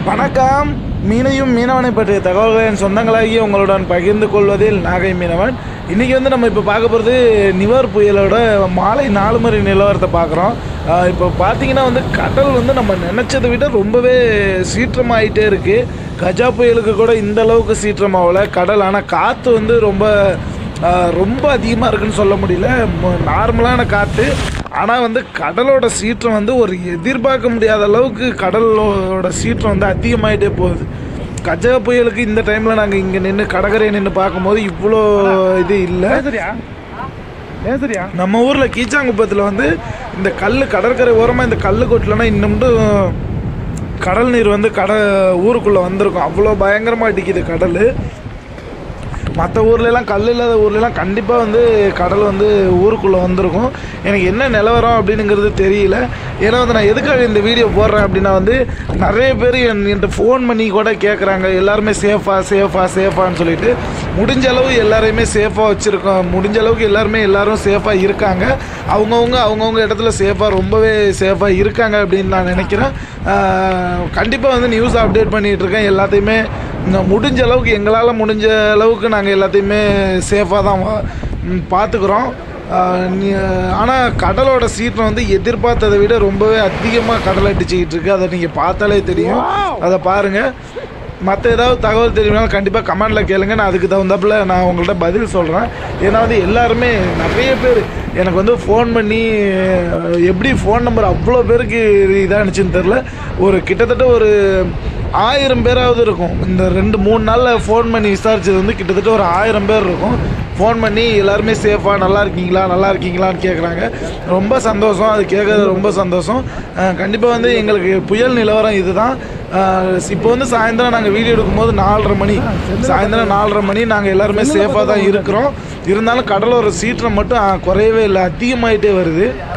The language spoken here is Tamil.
வணக்கம் மீனையும் மீனவனை பற்றிய தகவல்களை என் சொந்தங்களாகிய உங்களுடன் பகிர்ந்து கொள்வதில் நாகை மீனவன் இன்றைக்கி வந்து நம்ம இப்போ பார்க்க போகிறது நிவர் புயலோட மாலை நாலு மணி நிலவரத்தை பார்க்குறோம் இப்போ பார்த்தீங்கன்னா வந்து கடல் வந்து நம்ம நினச்சதை விட ரொம்பவே சீற்றமாயிட்டே இருக்குது கஜா புயலுக்கு கூட இந்த அளவுக்கு சீற்றமாகல கடல் ஆனால் காற்று வந்து ரொம்ப ஆஹ் ரொம்ப அதிகமாக இருக்குன்னு சொல்ல முடியல ம- நார்மலான காற்று ஆனால் வந்து கடலோட சீற்றம் வந்து ஒரு எதிர்பார்க்க முடியாத அளவுக்கு கடலோட சீற்றம் வந்து அதிகமாயிட்டே போகுது கஜா புயலுக்கு இந்த டைமில் நாங்கள் இங்கே நின்று கடற்கரை நின்று பார்க்கும்போது இவ்வளோ இது இல்லை நம்ம ஊரில் கீச்சாங்குப்பத்தில் வந்து இந்த கல் கடற்கரை ஓரமாக இந்த கல் கொட்டலன்னா இன்னும் கடல் நீர் வந்து கட ஊருக்குள்ளே வந்திருக்கும் அவ்வளோ பயங்கரமாக அடிக்குது கடல் மற்ற ஊர்லலாம் கல் இல்லாத ஊர்லலாம் கண்டிப்பாக வந்து கடல் வந்து ஊருக்குள்ளே வந்திருக்கும் எனக்கு என்ன நிலவரம் அப்படிங்கிறது தெரியல ஏன்னா வந்து நான் எதுக்காக இந்த வீடியோ போடுறேன் அப்படின்னா வந்து நிறைய பேர் என் என்கிட்ட ஃபோன் பண்ணி கூட கேட்குறாங்க எல்லாருமே சேஃபா சேஃபா சேஃபான்னு சொல்லிட்டு முடிஞ்ச அளவு எல்லாரையுமே சேஃபாக வச்சுருக்கோம் முடிஞ்ச அளவுக்கு எல்லாருமே எல்லாரும் சேஃபாக இருக்காங்க அவங்கவுங்க அவங்கவுங்க இடத்துல சேஃபாக ரொம்பவே சேஃபாக இருக்காங்க அப்படின்னு நான் நினைக்கிறேன் கண்டிப்பாக வந்து நியூஸ் அப்டேட் பண்ணிகிட்டு இருக்கேன் எல்லாத்தையுமே நான் முடிஞ்ச அளவுக்கு எங்களால் முடிஞ்ச அளவுக்கு நாங்கள் எல்லாத்தையுமே சேஃபாக தான் வா- ம், பார்த்துக்குறோம் ஆனால் கடலோட சீற்றம் வந்து எதிர்பார்த்ததை விட ரொம்பவே அதிகமாக கடல் அடிச்சுக்கிட்டு இருக்கு அதை நீங்கள் பார்த்தாலே தெரியும் அதை பாருங்கள் மற்ற ஏதாவது தகவல் தெரியுமாலும் கண்டிப்பாக கமெண்டில் கேளுங்க நான் அதுக்கு தகுந்தாப்புல நான் உங்கள்கிட்ட பதில் சொல்கிறேன் ஏன்னா வந்து எல்லாருமே நிறைய பேர் எனக்கு வந்து ஃபோன் பண்ணி அஹ், எப்படி ஃபோன் நம்பர் அவ்வளோ பேருக்கு இதாக இருந்துச்சுன்னு தெரில ஒரு கிட்டத்தட்ட ஒரு ஆயிரம் பேராவது இருக்கும் இந்த ரெண்டு மூணு நாளில் ஃபோன் பண்ணி விசாரிச்சது வந்து கிட்டத்தட்ட ஒரு ஆயிரம் பேர் இருக்கும் ஃபோன் பண்ணி எல்லாருமே சேஃபாக நல்லா இருக்கீங்களா நல்லா இருக்கீங்களான்னு கேட்குறாங்க ரொம்ப சந்தோஷம் அது கேட்கறது ரொம்ப சந்தோஷம் கண்டிப்பாக வந்து எங்களுக்கு புயல் நிலவரம் இதுதான் இப்போ வந்து சாயந்தரம் நாங்கள் வீடியோ எடுக்கும்போது நாலரை மணி சாயந்தரம் நாலரை மணி நாங்கள் எல்லாருமே சேஃபாக தான் இருக்கிறோம் இருந்தாலும் கடலோர சீற்றம் மட்டும் ஆ, குறையவே இல்லை அதிகமாயிட்டே வருது